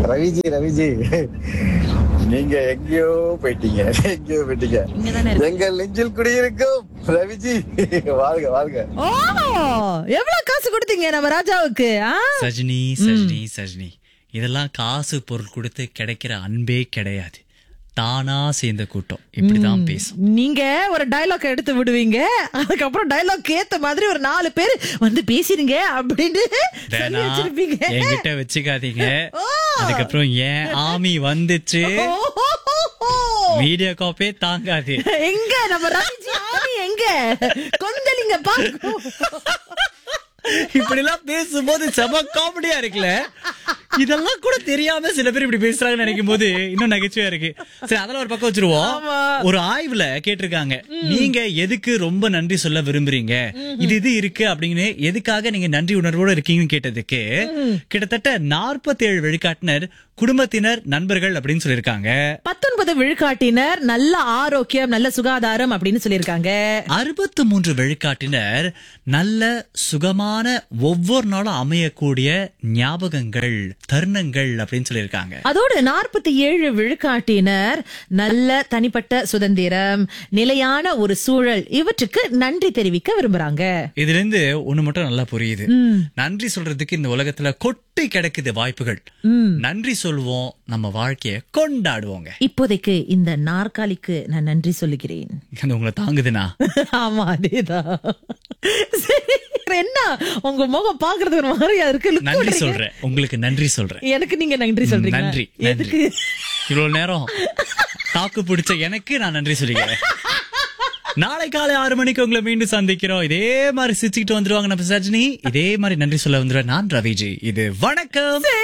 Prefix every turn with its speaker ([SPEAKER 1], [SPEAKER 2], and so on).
[SPEAKER 1] ரவிஜி ரவிஜி நீங்க எங்கேயோ போயிட்டீங்க எங்கேயோ போயிட்டீங்க
[SPEAKER 2] இங்கதானே இருக்கு.
[SPEAKER 1] எங்கள் நெஞ்சில் குடியிருக்கும் ரவிஜி வாழ்க வாழ்க
[SPEAKER 2] ஓ எவ்வளவு காசு கொடுத்தீங்க நம்ம ராஜாவுக்கு ஆ?
[SPEAKER 3] சஜினி சஜினி சஜினி இதெல்லாம் காசு பொருள் கொடுத்து கிடைக்கிற அன்பே கிடையாது தானா சேர்ந்த கூட்டம் இப்படிதான் பேசும்
[SPEAKER 2] நீங்க ஒரு டயலாக் எடுத்து விடுவீங்க அதுக்கப்புறம் டயலாக் ஏத்த மாதிரி ஒரு நாலு பேர் வந்து பேசிருங்க அப்படின்னு சொல்லி
[SPEAKER 3] வேணா
[SPEAKER 2] வச்சிருப்பீங்க
[SPEAKER 3] என்கிட்ட வச்சுக்காதீங்க அதுக்கப்புறம் ஏன் ஆமி வந்துச்சு
[SPEAKER 2] ஓஹோஹோஹோ.
[SPEAKER 3] மீடியா காப்பே தாங்காது
[SPEAKER 2] எங்க நம்ம ராஜி ஆமி எங்க கொந்தளிங்க பாருங்க
[SPEAKER 3] இப்படி எல்லாம் பேசும்போது செம காமெடியா இருக்குல்ல இதெல்லாம் கூட தெரியாம சில பேர் இப்படி பேசுறாங்கன்னு நினைக்கும் போது இன்னும் நகைச்சுவையா இருக்கு சரி அதெல்லாம் ஒரு பக்கம் வச்சிருவோம்
[SPEAKER 2] ஆமா.
[SPEAKER 3] ஒரு ஆய்வுல கேட்டிருக்காங்க நீங்க எதுக்கு ரொம்ப நன்றி சொல்ல விரும்புறீங்க இது இது இருக்கு அப்படின்னு எதுக்காக நீங்க நன்றி உணர்வோட இருக்கீங்கன்னு கேட்டதுக்கு கிட்டத்தட்ட 47 விழுக்காட்டினர் குடும்பத்தினர் நண்பர்கள் அப்படின்னு சொல்லியிருக்காங்க
[SPEAKER 2] பத்தொன்பது விழுக்காட்டினர் நல்ல ஆரோக்கியம் நல்ல சுகாதாரம் அப்படின்னு சொல்லியிருக்காங்க
[SPEAKER 3] அறுபத்து மூன்று விழுக்காட்டினர் நல்ல சுகமான ஒவ்வொரு நாளும் அமையக்கூடிய ஞாபகங்கள் தருணங்கள் அப்படின்னு சொல்லியிருக்காங்க
[SPEAKER 2] அதோடு நாற்பத்தி ஏழு விழுக்காட்டினர் நல்ல தனிப்பட்ட சுதந்திரம் நிலையான ஒரு சூழல் இவற்றுக்கு நன்றி தெரிவிக்க விரும்புறாங்க
[SPEAKER 3] இதுல இருந்து ஒண்ணு மட்டும் நல்லா புரியுது நன்றி சொல்றதுக்கு இந்த உலகத்துல கொட்டி கிடக்குது வாய்ப்புகள் நன்றி சொல்வோம் நம்ம வாழ்க்கைய கொண்டாடுவோங்க
[SPEAKER 2] இப்போதைக்கு இந்த நாற்காலிக்கு நான் நன்றி சொல்லுகிறேன்
[SPEAKER 3] அது உங்களை தாங்குதுனா
[SPEAKER 2] ஆமா அதேதான் சரி, என்ன உங்க முகம் பாக்குறது ஒரு மாதிரியா இருக்கு look
[SPEAKER 3] நன்றி
[SPEAKER 2] விடுறீங்க.
[SPEAKER 3] சொல்றேன் உங்களுக்கு நன்றி சொல்றேன்
[SPEAKER 2] எனக்கு நீங்க நன்றி சொல்றீங்க
[SPEAKER 3] நன்றி
[SPEAKER 2] எதுக்கு
[SPEAKER 3] நன்றி இவ்வளவு நேரம் தாக்கு பிடிச்ச எனக்கு நான் நன்றி சொல்லிக்கிறேன் நாளை காலை ஆறு மணிக்கு உங்களை மீண்டும் சந்திக்கிறோம் இதே மாதிரி சிரிச்சுக்கிட்டு வந்துருவாங்க நம்ம சஜினி இதே மாதிரி நன்றி சொல்ல வந்துருவேன் நான் ரவிஜி இது வணக்கம்